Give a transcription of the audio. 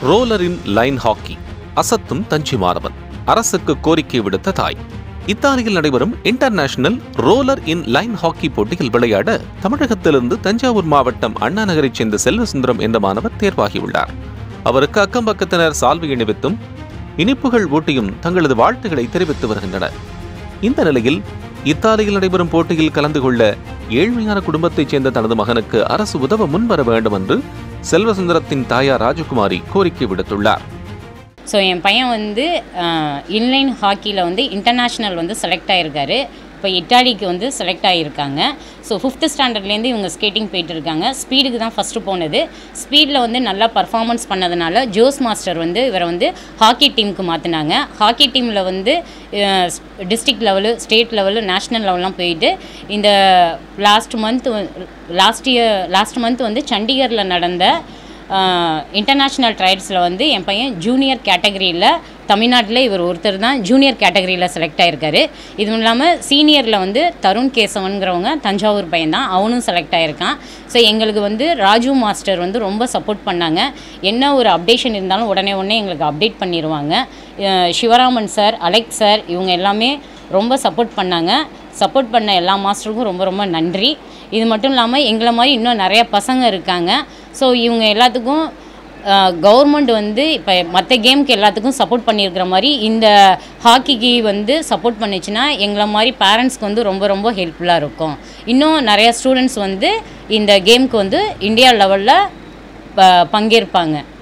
roller inline hockey அசத்தும் தஞ்சி மாணவன் அரசுக்கு கோரிக்கை விடுத்த தாய் இத்தாலியில் நடைபெறும் international roller inline hockey போட்டியில் விளையாட தமிழகத்திலிருந்து தஞ்சாவூர் மாவட்டம் அண்ணா நகரைச் சேர்ந்த செல்வசுந்தரம் என்ற மாணவர் தேர்வாகியுள்ளார் அவருக்கு அக்கம் பக்கத்தினர் சால்வை அணிவித்தும் இனிப்புகள் ஊட்டியும் தங்களது வாழ்த்துக்களை தெரிவித்து வருகின்றனர் இந்த நிலையில் இத்தாலியில் நடைபெறும் போட்டியில் கலந்து கொள்ள ஏழ்மையான குடும்பத்தைச் சேர்ந்த தனது மகனுக்கு அரசு உதவ முன்வர வேண்டும் என்று செல்வசுந்தரத்தின் தாயார் ராஜகுமாரி கோரிக்கை விடுத்துள்ளார் ஸோ என் பையன் வந்து இன்லைன் ஹாக்கியில் வந்து இன்டர்நேஷ்னல் வந்து செலக்ட் ஆகிருக்காரு இப்போ இட்டாலிக்கு வந்து செலக்ட் ஆகியிருக்காங்க ஸோ ஃபிஃப்த்து ஸ்டாண்டர்ட்லேருந்து இவங்க ஸ்கேட்டிங் போயிட்டு இருக்காங்க ஸ்பீடுக்கு தான் ஃபஸ்ட்டு போனது ஸ்பீடில் வந்து நல்லா பர்ஃபார்மன்ஸ் பண்ணதுனால ஜோஸ் மாஸ்டர் வந்து இவரை வந்து ஹாக்கி டீமுக்கு மாற்றினாங்க ஹாக்கி டீமில் வந்து district level state level national லெவல்லாம் போயிட்டு இந்த last month last year last month வந்து சண்டிகரில் நடந்த இன்டர்நேஷ்னல் ட்ரையல்ஸில் வந்து என் பையன் ஜூனியர் கேட்டகரியில் தமிழ்நாட்டில் இவர் ஒருத்தர் தான் ஜூனியர் கேட்டகரியில் செலக்ட் ஆகிருக்காரு இதுவும் இல்லாமல் சீனியரில் வந்து தருண் கேசவன்கிறவங்க தஞ்சாவூர் பையன் தான் அவனும் செலக்ட் ஆகிருக்கான் ஸோ எங்களுக்கு வந்து ராஜு மாஸ்டர் வந்து ரொம்ப சப்போர்ட் பண்ணாங்க என்ன ஒரு அப்டேஷன் இருந்தாலும் உடனே உடனே எங்களுக்கு அப்டேட் பண்ணிடுவாங்க அஹ் சிவராமன் சார் அலெக்ஸ் சார் இவங்க எல்லாமே ரொம்ப சப்போர்ட் பண்ணாங்க சப்போர்ட் பண்ண எல்லா மாஸ்டருக்கும் ரொம்ப ரொம்ப நன்றி இது மட்டும் இல்லாமல் எங்களை மாதிரி இன்னும் நிறைய பசங்க இருக்காங்க ஸோ இவங்க எல்லாத்துக்கும் கவர்மெண்ட் வந்து இப்போ மற்ற கேமுக்கு எல்லாத்துக்கும் சப்போர்ட் பண்ணியிருக்கிற மாதிரி இந்த ஹாக்கிக்கு வந்து சப்போர்ட் பண்ணிச்சுன்னா எங்களை மாதிரி பேரண்ட்ஸ்க்கு வந்து ரொம்ப ரொம்ப ஹெல்ப்ஃபுல்லாக இருக்கும் இன்னும் நிறைய ஸ்டூடெண்ட்ஸ் வந்து இந்த கேமுக்கு வந்து இந்தியா லெவலில் பங்கேற்பாங்க